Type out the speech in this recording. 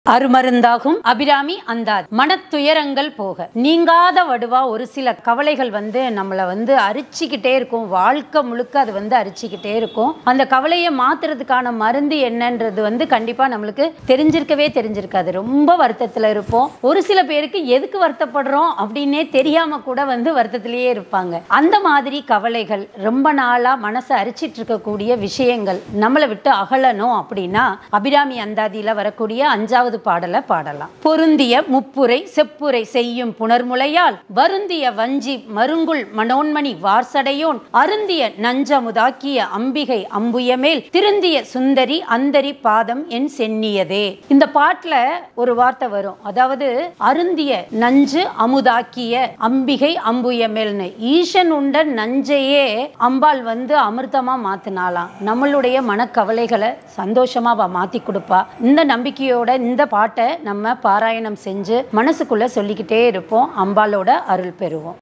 அருமருந்தாகும் அபிராமி அந்தாதி மனத்துயரங்கள் போக நீங்காத வடுவா ஒரு சில கவலைகள் வந்து நம்மளை வந்து அரிச்சிக்கிட்டே இருக்கும் வாழ்க்கை முழுக்க அது வந்து அரிச்சிக்கிட்டே இருக்கும் அந்த கவலையை மாத்துறதுக்கான மருந்து என்னன்றது வந்து கண்டிப்பா நம்மளுக்கு தெரிஞ்சிருக்கவே தெரிஞ்சிருக்காது ரொம்ப வருத்தத்துல இருப்போம் ஒரு சில பேருக்கு எதுக்கு வருத்தப்படுறோம் அப்படின்னே தெரியாம கூட வந்து வருத்தத்திலேயே இருப்பாங்க அந்த மாதிரி கவலைகள் ரொம்ப நாளா மனசை அரிச்சிட்டு இருக்கக்கூடிய விஷயங்கள் நம்மளை விட்டு அகலணும் அப்படின்னா அபிராமி அந்தாதியில வரக்கூடிய அஞ்சாவது பாடலை பாடலாம் பொருந்திய முப்புரை செப்புரை செய்யும் புனர்முலையால் வருந்திய வஞ்சி மருங்குள் மனோன்மணி வார்சடையோன் அருந்திய நஞ்சமுதாக்கிய அம்பிகை அம்புயமேல் திருந்திய சுந்தரி அந்தரி பாதம் என் சென்னியதே இந்த பாட்டுல ஒரு வார்த்தை வரும் அதாவது அருந்திய நஞ்சு அமுதாக்கிய அம்பிகை அம்புயமேல்னு ஈசன் உண்ட நஞ்சையே அம்பாள் வந்து அமிர்தமா மாத்தினாலாம் நம்மளுடைய மனக்கவலைகளை சந்தோஷமா அவ மாத்தி கொடுப்பா இந்த நம்பிக்கையோட இந்த பாட்டை நம்ம பாராயணம் செஞ்சு மனசுக்குள்ள சொல்லிக்கிட்டே இருப்போம் அம்பாளோட அருள் பெறுவோம்